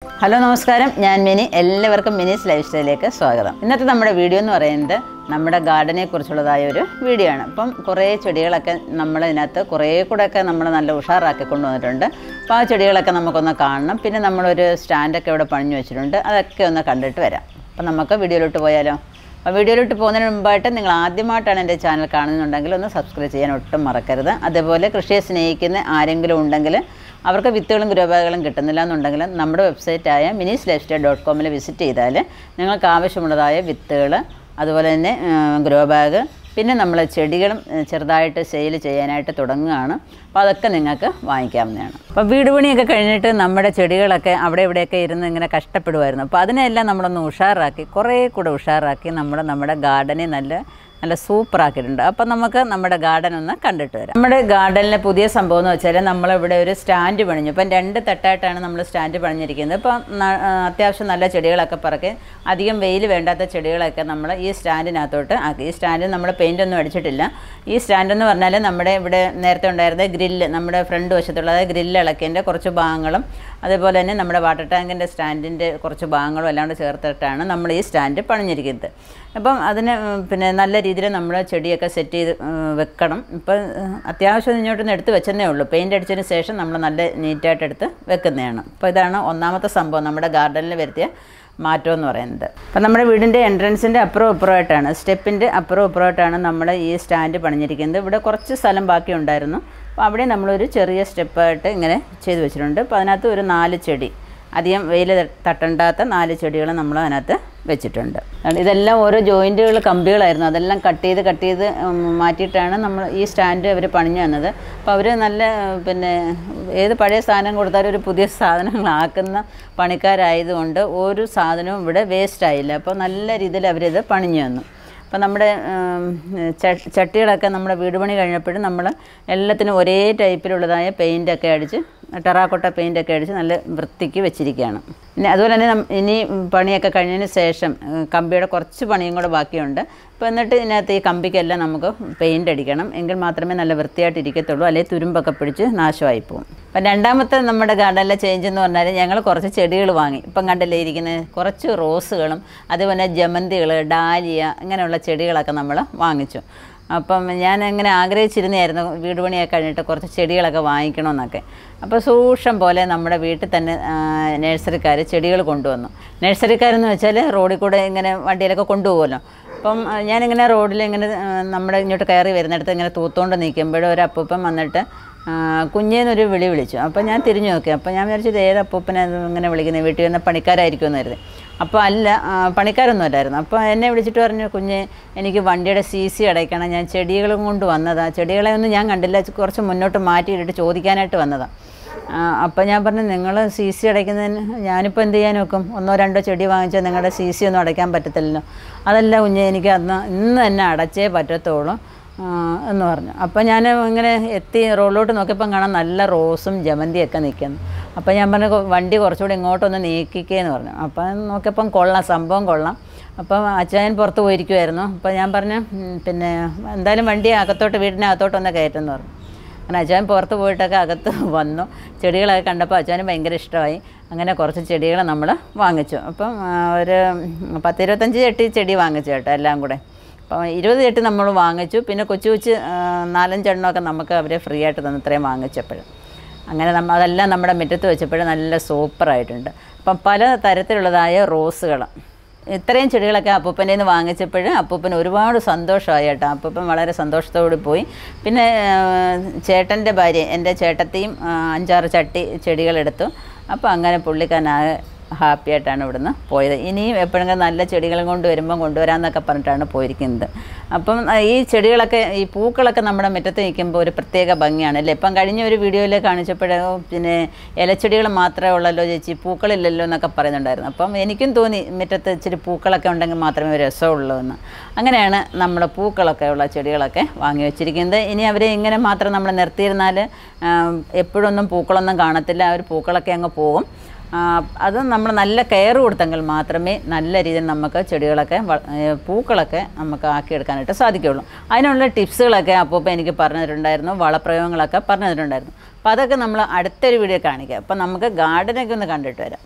Hello നമസ്കാരം ഞാൻ mini എല്ലാവർക്കും മിനീസ് ലൈഫ് സ്റ്റൈലിലേക്ക് സ്വാഗതം ഇന്നത്തെ നമ്മുടെ വീഡിയോ എന്ന് പറയുന്നത് നമ്മുടെ ഗാർഡനെ കുറിച്ചുള്ളതായ ഒരു വീഡിയോ ആണ് അപ്പം കുറേ ചെടികളൊക്കെ നമ്മൾ ഇതിനകത്ത് കുറേ കൂടെയൊക്കെ നമ്മൾ നല്ല ഉഷാറാക്കി കൊണ്ടുവന്നിട്ടുണ്ട് അപ്പോൾ ആ ചെടികളൊക്കെ നമുക്കൊന്ന് കാണണം പിന്നെ നമ്മളൊരു സ്റ്റാൻഡൊക്കെ ഇവിടെ പണിഞ്ഞു വെച്ചിട്ടുണ്ട് അതൊക്കെ ഒന്ന് കണ്ടിട്ട് വരാം അപ്പം നമുക്ക് വീഡിയോയിലോട്ട് പോയാലോ അപ്പോൾ വീഡിയോയിലോട്ട് പോകുന്നതിന് മുമ്പായിട്ട് നിങ്ങൾ ആദ്യമായിട്ടാണ് എൻ്റെ ചാനൽ കാണുന്നുണ്ടെങ്കിൽ ഒന്ന് സബ്സ്ക്രൈബ് ചെയ്യാൻ ഒട്ടും മറക്കരുത് അതേപോലെ കൃഷിയെ സ്നേഹിക്കുന്ന ആരെങ്കിലും ഉണ്ടെങ്കിൽ അവർക്ക് വിത്തുകളും ഗ്രൂബാഗുകളും കിട്ടുന്നില്ല എന്നുണ്ടെങ്കിൽ നമ്മുടെ വെബ്സൈറ്റായ മിനീസ് ലൈഫ് സ്റ്റൈൽ ഡോട്ട് കോമിൽ വിസിറ്റ് ചെയ്താൽ നിങ്ങൾക്ക് ആവശ്യമുള്ളതായ വിത്തുകൾ അതുപോലെ തന്നെ ഗ്രോ ബാഗ് പിന്നെ നമ്മൾ ചെടികളും ഏഹ്, ചെറുതായിട്ട് സെയിൽ ചെയ്യാനായിട്ട് തുടങ്ങുകയാണ് അപ്പോൾ അതൊക്കെ നിങ്ങൾക്ക് വാങ്ങിക്കാവുന്നതാണ് അപ്പോൾ വീട് പണിയൊക്കെ കഴിഞ്ഞിട്ട് നമ്മുടെ ചെടികളൊക്കെ അവിടെ ഇവിടെയൊക്കെ ഇരുന്ന് ഇങ്ങനെ കഷ്ടപ്പെടുമായിരുന്നു അപ്പോൾ അതിനെല്ലാം നമ്മളൊന്ന് ഉഷാറാക്കി കുറേ കൂടെ ഉഷാറാക്കി നമ്മൾ നമ്മുടെ ഗാർഡനെ നല്ല നല്ല സൂപ്പർ ആക്കിയിട്ടുണ്ട് അപ്പം നമുക്ക് നമ്മുടെ ഗാർഡൻ ഒന്ന് കണ്ടിട്ട് വരാം നമ്മുടെ ഗാർഡനിലെ പുതിയ സംഭവം എന്ന് വെച്ചാൽ നമ്മളിവിടെ ഒരു സ്റ്റാൻഡ് പണിഞ്ഞു ഇപ്പം രണ്ട് തട്ടായിട്ടാണ് നമ്മൾ സ്റ്റാൻഡ് പണിഞ്ഞിരിക്കുന്നത് ഇപ്പം ന- ആ, അത്യാവശ്യം നല്ല ചെടികളൊക്കെ പറക്കി അധികം വെയിൽ വേണ്ടാത്ത ചെടികളൊക്കെ നമ്മൾ ഈ സ്റ്റാൻഡിനകത്തോട്ട് ആക്കി ഈ സ്റ്റാൻഡിൽ നമ്മൾ പെയിൻ്റ് ഒന്നും അടിച്ചിട്ടില്ല ഈ സ്റ്റാൻഡ് എന്ന് പറഞ്ഞാൽ നമ്മുടെ ഇവിടെ നേരത്തെ ഉണ്ടായിരുന്ന ഗ്രില്ല് നമ്മുടെ ഫ്രണ്ട് വശത്തുള്ള അതായത് ഗ്രില്ല് ഇളക്കിൻ്റെ കുറച്ച് ഭാഗങ്ങളും അതേപോലെ തന്നെ നമ്മുടെ വാട്ടർ ടാങ്കിൻ്റെ സ്റ്റാൻഡിൻ്റെ കുറച്ച് ഭാഗങ്ങളും എല്ലാം കൂടെ ചേർത്തിട്ടാണ് നമ്മൾ ഈ സ്റ്റാൻഡ് പണിഞ്ഞിരിക്കുന്നത് അപ്പം അതിന് ഉം, പിന്നെ നല്ല രീതിയിൽ നമ്മൾ ചെടിയൊക്കെ സെറ്റ് ചെയ്ത് ഉം, വെക്കണം ഇപ്പം ഉം, അത്യാവശ്യം ഇങ്ങോട്ടൊന്ന് എടുത്ത് വെച്ചതേ ഉള്ളൂ പെയിൻ്റ് അടിച്ചതിന് ശേഷം നമ്മൾ നല്ല നീറ്റായിട്ട് എടുത്ത് വെക്കുന്നതാണ് അപ്പോൾ ഇതാണ് ഒന്നാമത്തെ സംഭവം നമ്മുടെ ഗാർഡനിൽ വരുത്തിയ മാറ്റം എന്ന് പറയുന്നത് അപ്പം നമ്മുടെ വീടിൻ്റെ എൻട്രൻസിൻ്റെ അപ്പുറം ഇപ്പുറമായിട്ടാണ് സ്റ്റെപ്പിൻ്റെ അപ്പുറം ഇപ്പുറമായിട്ടാണ് നമ്മൾ ഈ സ്റ്റാൻഡ് പണിഞ്ഞിരിക്കുന്നത് ഇവിടെ കുറച്ച് സ്ഥലം ബാക്കി ഉണ്ടായിരുന്നു അപ്പോൾ അവിടെ നമ്മളൊരു ചെറിയ സ്റ്റെപ്പായിട്ട് ഇങ്ങനെ ചെയ്ത് വെച്ചിട്ടുണ്ട് അപ്പോൾ അതിനകത്ത് ഒരു നാല് ചെടി അധികം വെയിൽ തട്ടണ്ടാത്ത നാല് ചെടികൾ നമ്മൾ അതിനകത്ത് വെച്ചിട്ടുണ്ട് അതുകൊണ്ട് ഇതെല്ലാം ഓരോ ജോയിൻറ്റുകൾ കമ്പികളായിരുന്നു അതെല്ലാം കട്ട് ചെയ്ത് കട്ട് ചെയ്ത് ഉം, മാറ്റിയിട്ടാണ് നമ്മൾ ഈ സ്റ്റാൻഡ് അവർ പണിഞ്ഞു തന്നത് അപ്പോൾ അവർ നല്ല ഉം, പിന്നെ ഏത് പഴയ സാധനം കൊടുത്താലും ഒരു പുതിയ സാധനങ്ങളാക്കുന്ന പണിക്കാരായതുകൊണ്ട് ഒരു സാധനവും ഇവിടെ വേസ്റ്റ് ആയില്ല അപ്പോൾ നല്ല രീതിയിൽ അവരിത് പണിഞ്ഞു തന്നു അപ്പം നമ്മുടെ ഉം, ച- ചട്ടികളൊക്കെ നമ്മുടെ വീട് പണി കഴിഞ്ഞപ്പോഴും നമ്മൾ എല്ലാത്തിനും ഒരേ ടൈപ്പിലുള്ളതായ പെയിൻ്റൊക്കെ അടിച്ച് ടെറാക്കൊട്ട പെയിൻ്റൊക്കെ അടിച്ച് നല്ല വൃത്തിക്ക് വെച്ചിരിക്കുകയാണ് പിന്നെ അതുപോലെ തന്നെ നം- ഇനി പണിയൊക്കെ കഴിഞ്ഞതിന് ശേഷം ഉം, കമ്പിയുടെ കുറച്ച് പണിയും കൂടെ ബാക്കിയുണ്ട് അപ്പോൾ എന്നിട്ട് ഇതിനകത്ത് ഈ കമ്പിക്കെല്ലാം നമുക്ക് പെയിൻ്റ് അടിക്കണം എങ്കിൽ മാത്രമേ നല്ല വൃത്തിയായിട്ട് ഇരിക്കത്തുള്ളൂ അല്ലെങ്കിൽ തുരുമ്പൊക്കെ പിടിച്ച് നാശമായി പോകും അപ്പം രണ്ടാമത്തെ നമ്മുടെ ഗാർഡനിലെ ചേഞ്ച് എന്ന് പറഞ്ഞാൽ ഞങ്ങൾ കുറച്ച് ചെടികൾ വാങ്ങി ഇപ്പം കണ്ടല്ലേ ഇരിക്കുന്നത് കുറച്ച് റോസുകളും അതുപോലെ ജമന്തികൾ ഡാലിയ ഇങ്ങനെയുള്ള ചെടികളൊക്കെ നമ്മൾ വാങ്ങിച്ചു അപ്പം ഞാൻ അങ്ങനെ ആഗ്രഹിച്ചിരുന്നായിരുന്നു വീട് പണിയൊക്കെ കഴിഞ്ഞിട്ട് കുറച്ച് ചെടികളൊക്കെ വാങ്ങിക്കണമെന്നൊക്കെ അപ്പോൾ സൂക്ഷം പോലെ നമ്മുടെ വീട്ടിൽ തന്നെ നഴ്സറിക്കാർ ചെടികൾ കൊണ്ടുവന്നു നഴ്സറിക്കാരെന്ന് വെച്ചാൽ റോഡിൽ കൂടെ ഇങ്ങനെ വണ്ടിയിലൊക്കെ കൊണ്ടുപോകുമല്ലോ അപ്പം ആ, ഞാനിങ്ങനെ റോഡിൽ ഇങ്ങനെ ആ, നമ്മുടെ ഇങ്ങോട്ട് കയറി വരുന്നിടത്ത് ഇങ്ങനെ തൂത്തുകൊണ്ട് നിൽക്കുമ്പോഴും ഒരു അപ്പൂപ്പൻ വന്നിട്ട് ആ, കുഞ്ഞേന്നൊരു വിളി വിളിച്ചു അപ്പോൾ ഞാൻ തിരിഞ്ഞു നോക്കി അപ്പോൾ ഞാൻ വിചാരിച്ചത് ഏത് അപ്പൂപ്പനെ ഇത് ഇങ്ങനെ വിളിക്കുന്നത് വീട്ടിൽ വന്ന പണിക്കാരായിരിക്കുമെന്ന് കരുതി അപ്പോൾ അല്ല ആ, പണിക്കാരൊന്നും അല്ലായിരുന്നു അപ്പോൾ എന്നെ വിളിച്ചിട്ട് പറഞ്ഞു കുഞ്ഞ് എനിക്ക് വണ്ടിയുടെ സി സി അടയ്ക്കണം ഞാൻ ചെടികളും കൊണ്ട് വന്നതാണ് ചെടികളെ ഒന്നും ഞാൻ കണ്ടില്ല കുറച്ച് മുന്നോട്ട് മാറ്റിയിട്ടിട്ട് ചോദിക്കാനായിട്ട് വന്നതാണ് അപ്പോൾ ഞാൻ പറഞ്ഞു നിങ്ങൾ സി സി അടയ്ക്കുന്നതിന് ഞാനിപ്പോൾ എന്ത് ചെയ്യാൻ നോക്കും ഒന്നോ രണ്ടോ ചെടി വാങ്ങിച്ചാൽ നിങ്ങളുടെ സി സി ഒന്നും അടയ്ക്കാൻ പറ്റത്തില്ലല്ലോ അതല്ല കുഞ്ഞ് എനിക്ക് അന്ന് ഇന്ന് തന്നെ അടച്ചേ പറ്റത്തുള്ളൂ ആ, എന്ന് പറഞ്ഞു അപ്പോൾ ഞാൻ ഇങ്ങനെ എത്തി റോഡിലോട്ട് നോക്കിയപ്പം കാണാൻ നല്ല റോസും ജമന്തിയൊക്കെ നിൽക്കുന്നു അപ്പോൾ ഞാൻ പറഞ്ഞു "കൊ- വണ്ടി കുറച്ചുകൂടി ഇങ്ങോട്ടൊന്ന് നീക്കിക്കേന്ന് പറഞ്ഞു അപ്പം നോക്കിയപ്പം കൊള്ളാം സംഭവം കൊള്ളാം അപ്പം അച്ചായൻ പുറത്ത് പോയിരിക്കുമായിരുന്നു അപ്പോൾ ഞാൻ പറഞ്ഞു "ഉം, പിന്നെ എന്തായാലും വണ്ടി അകത്തോട്ട് വീടിനകത്തോട്ടൊന്ന് കയറ്റെന്ന് പറഞ്ഞു അങ്ങനെ അച്ചായൻ പുറത്ത് പോയിട്ടൊക്കെ അകത്ത് വന്നു ചെടികളൊക്കെ കണ്ടപ്പോൾ അച്ചായന് ഭയങ്കര ഇഷ്ടമായി അങ്ങനെ കുറച്ച് ചെടികൾ നമ്മൾ വാങ്ങിച്ചു അപ്പം ആ, ഒരു പത്ത് ഇരുപത്തഞ്ച് ചട്ടി ചെടി വാങ്ങിച്ചു കേട്ടോ എല്ലാം കൂടെ അപ്പം ഇരുപത് ചട്ടി നമ്മൾ വാങ്ങിച്ചു പിന്നെ കൊച്ചു കൊച്ചു ആ, നാലഞ്ചെണ്ണമൊക്കെ നമുക്ക് അവരെ ഫ്രീ ആയിട്ട് തന്നു ഇത്രയും വാങ്ങിച്ചപ്പോഴും അങ്ങനെ നമ്മൾ അതെല്ലാം നമ്മുടെ മുറ്റത്ത് വെച്ചപ്പോഴും നല്ല സൂപ്പറായിട്ടുണ്ട് അപ്പം പല തരത്തിലുള്ളതായ റോസുകൾ ഇത്രയും ചെടികളൊക്കെ അപ്പൂപ്പൻ്റെ നിന്ന് വാങ്ങിച്ചപ്പോൾ അപ്പൂപ്പൻ ഒരുപാട് സന്തോഷമായി കേട്ടോ അപ്പൂപ്പൻ വളരെ സന്തോഷത്തോടെ പോയി പിന്നെ ചേട്ടൻ്റെ ഭാര്യ എൻ്റെ ചേട്ടത്തെയും ആ, അഞ്ചാറ് ചട്ടി ചെടികളെടുത്തു അപ്പോൾ അങ്ങനെ പുള്ളിക്കാരനാകെ ഹാപ്പി ആയിട്ടാണ് ഇവിടുന്ന് പോയത് ഇനിയും എപ്പോഴെങ്കിലും നല്ല ചെടികളും കൊണ്ട് വരുമ്പം കൊണ്ടുവരാമെന്നൊക്കെ പറഞ്ഞിട്ടാണ് പോയിരിക്കുന്നത് അപ്പം ആ, ഈ ചെടികളൊക്കെ ഈ പൂക്കളൊക്കെ നമ്മുടെ മുറ്റത്ത് നിൽക്കുമ്പോൾ ഒരു പ്രത്യേക ഭംഗിയാണ് അല്ലേ ഇപ്പം കഴിഞ്ഞ ഒരു വീഡിയോയിൽ കാണിച്ചപ്പോഴേ "ഓ, പിന്നെ ഇലച്ചെടികൾ മാത്രമേ ഉള്ളല്ലോ ചേച്ചി പൂക്കളില്ലല്ലോ എന്നൊക്കെ പറയുന്നുണ്ടായിരുന്നു അപ്പം എനിക്കും തോന്നി മുറ്റത്ത് ഇച്ചിരി പൂക്കളൊക്കെ ഉണ്ടെങ്കിൽ മാത്രമേ ഒരു രസമുള്ളൂ എന്ന് അങ്ങനെയാണ് നമ്മൾ പൂക്കളൊക്കെ ഉള്ള ചെടികളൊക്കെ വാങ്ങി വെച്ചിരിക്കുന്നത് ഇനി അവരെ ഇങ്ങനെ മാത്രം നമ്മൾ നിർത്തിയിരുന്നാൽ എപ്പോഴൊന്നും പൂക്കളൊന്നും കാണത്തില്ല അവർ പൂക്കളൊക്കെ അങ്ങ് പോകും ആ, അത് നമ്മൾ നല്ല കെയർ കൊടുത്തെങ്കിൽ മാത്രമേ നല്ല രീതിയിൽ നമുക്ക് ചെടികളൊക്കെ വ- ഏ, പൂക്കളൊക്കെ നമുക്ക് ആക്കിയെടുക്കാനായിട്ട് സാധിക്കുകയുള്ളൂ അതിനുള്ള ടിപ്സുകളൊക്കെ അപ്പോൾ എനിക്ക് പറഞ്ഞു തന്നിട്ടുണ്ടായിരുന്നു വളപ്രയോഗങ്ങളൊക്കെ പറഞ്ഞു തന്നിട്ടുണ്ടായിരുന്നു അപ്പോൾ അതൊക്കെ നമ്മൾ അടുത്തൊരു വീഡിയോ കാണിക്കാം അപ്പോൾ നമുക്ക് ഗാർഡനൊക്കെ ഒന്ന് കണ്ടിട്ട് വരാം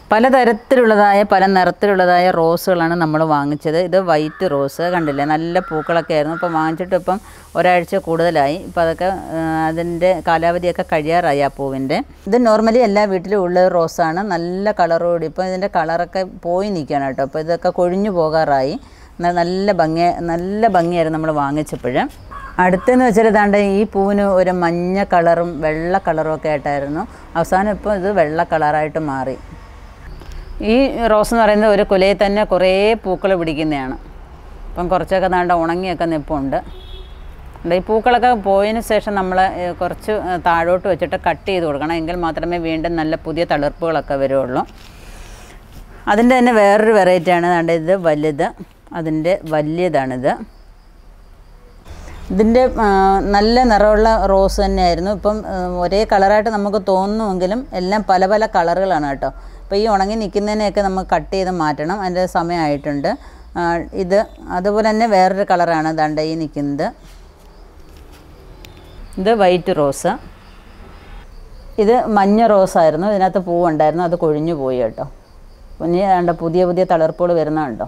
പലതരത്തിലുള്ളതായ പല നിറത്തിലുള്ളതായ റോസുകളാണ് നമ്മൾ വാങ്ങിച്ചത് ഇത് വൈറ്റ് റോസ് കണ്ടില്ലേ നല്ല പൂക്കളൊക്കെ ആയിരുന്നു ഇപ്പം വാങ്ങിച്ചിട്ട് ഇപ്പം ഒരാഴ്ച കൂടുതലായി ഇപ്പം അതൊക്കെ ആ, അതിൻ്റെ കാലാവധിയൊക്കെ കഴിയാറായി ആ പൂവിൻ്റെ ഇത് നോർമലി എല്ലാ വീട്ടിലും ഉള്ള ഒരു റോസാണ് നല്ല കളറോടി ഇപ്പം ഇതിൻ്റെ കളറൊക്കെ പോയി നിൽക്കുകയാണ് കേട്ടോ അപ്പോൾ ഇതൊക്കെ കൊഴിഞ്ഞു പോകാറായി ന- നല്ല ഭംഗി നല്ല ഭംഗിയായിരുന്നു നമ്മൾ വാങ്ങിച്ചപ്പോൾ അടുത്തെന്ന് വെച്ചാൽ ഇതാണ്ട് ഈ പൂവിന് ഒരു മഞ്ഞ കളറും വെള്ള കളറും ഒക്കെ ആയിട്ടായിരുന്നു അവസാനം ഇപ്പോൾ ഇത് വെള്ള കളറായിട്ട് മാറി ഈ റോസ് എന്ന് പറയുന്നത് ഒരു കുലയിൽ തന്നെ കുറേ പൂക്കൾ പിടിക്കുന്നതാണ് ഇപ്പം കുറച്ചൊക്കെ നാണ്ട ഉണങ്ങിയൊക്കെ നിൽപ്പുണ്ട് ഉണ്ട്. ഈ പൂക്കളൊക്കെ പോയതിന് ശേഷം നമ്മൾ കുറച്ച് ഏ, താഴോട്ട് വെച്ചിട്ട് കട്ട് ചെയ്ത് കൊടുക്കണം എങ്കിൽ മാത്രമേ വീണ്ടും നല്ല പുതിയ തളിർപ്പുകളൊക്കെ വരുള്ളൂ അതിൻ്റെ തന്നെ വേറൊരു വെറൈറ്റിയാണ് ദാണ്ട ഇത് വലുത് അതിൻ്റെ വലിയതാണിത് ഇതിൻ്റെ ആ, നല്ല നിറമുള്ള റോസ് തന്നെയായിരുന്നു ഇപ്പം ആ, ഒരേ കളറായിട്ട് നമുക്ക് തോന്നുമെങ്കിലും എല്ലാം പല പല കളറുകളാണ് കേട്ടോ അപ്പോൾ ഈ ഉണങ്ങി നിൽക്കുന്നതിനെയൊക്കെ നമുക്ക് കട്ട് ചെയ്ത് മാറ്റണം അതിൻ്റെ സമയമായിട്ടുണ്ട് ആ, ഇത് അതുപോലെ തന്നെ വേറൊരു കളറാണ് ദണ്ട ഈ നിൽക്കുന്നത് ഇത് വൈറ്റ് റോസ് ഇത് മഞ്ഞ റോസായിരുന്നു ഇതിനകത്ത് പൂവുണ്ടായിരുന്നു അത് കൊഴിഞ്ഞു പോയി കേട്ടോ പിന്നെ ദാണ്ട പുതിയ പുതിയ തളിർപ്പുകൾ വരുന്നുണ്ടോ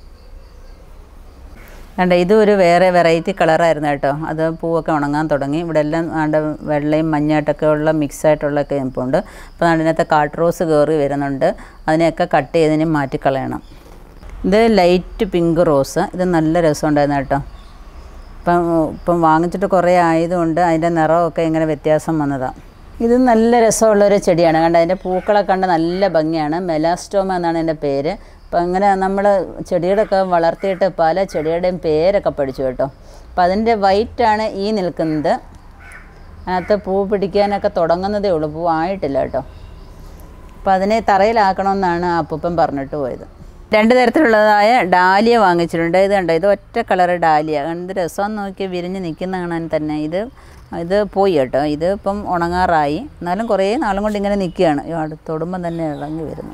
കണ്ട ഇതും ഒരു വേറെ വെറൈറ്റി കളറായിരുന്നു കേട്ടോ അത് പൂവൊക്കെ ഉണങ്ങാൻ തുടങ്ങി ഇവിടെ എല്ലാം ആണ്ട് വെള്ളയും മഞ്ഞായിട്ടൊക്കെ ഉള്ള മിക്സ് ആയിട്ടുള്ളതൊക്കെ ഇപ്പോൾ ഉണ്ട് അപ്പോൾ അതിനകത്ത് കാട്ട് റോസ് കയറി വരുന്നുണ്ട് അതിനെയൊക്കെ കട്ട് ചെയ്തതിന് മാറ്റിക്കളയണം ഇത് ലൈറ്റ് പിങ്ക് റോസ് ഇത് നല്ല രസമുണ്ടായിരുന്നു കേട്ടോ ഇപ്പം ഇപ്പം വാങ്ങിച്ചിട്ട് കുറേ ആയതുകൊണ്ട് അതിൻ്റെ നിറമൊക്കെ ഇങ്ങനെ വ്യത്യാസം വന്നതാണ് ഇത് നല്ല രസമുള്ളൊരു ചെടിയാണ് കണ്ട അതിൻ്റെ പൂക്കളൊക്കെ കണ്ട് നല്ല ഭംഗിയാണ് മെലാസ്റ്റോമ എന്നാണ് എൻ്റെ പേര് അപ്പം അങ്ങനെ നമ്മൾ ചെടികളൊക്കെ വളർത്തിയിട്ട് പല ചെടികളുടെയും പേരൊക്കെ പഠിച്ചു കേട്ടോ അപ്പം അതിൻ്റെ വൈറ്റാണ് ഈ നിൽക്കുന്നത് അതിനകത്ത് പൂ പിടിക്കാനൊക്കെ തുടങ്ങുന്നതേ ഉള്ളൂ പൂ ആയിട്ടില്ല കേട്ടോ അപ്പം അതിനെ തറയിലാക്കണമെന്നാണ് അപ്പൂപ്പൻ പറഞ്ഞിട്ട് പോയത് രണ്ട് തരത്തിലുള്ളതായ ഡാലിയ വാങ്ങിച്ചിട്ടുണ്ട് ഇത് കണ്ടോ ഇത് ഒറ്റ കളർ ഡാലിയ എന്ത് രസം നോക്കി വിരിഞ്ഞ് നിൽക്കുന്ന കാണാൻ തന്നെ ഇത് ഇത് പോയി കേട്ടോ ഇത് ഇപ്പം ഉണങ്ങാറായി എന്നാലും കുറേ നാളും കൊണ്ട് ഇങ്ങനെ നിൽക്കുകയാണ് ഈ അടുത്ത് തൊടുമ്പം തന്നെ ഇളങ്ങി വരുന്നു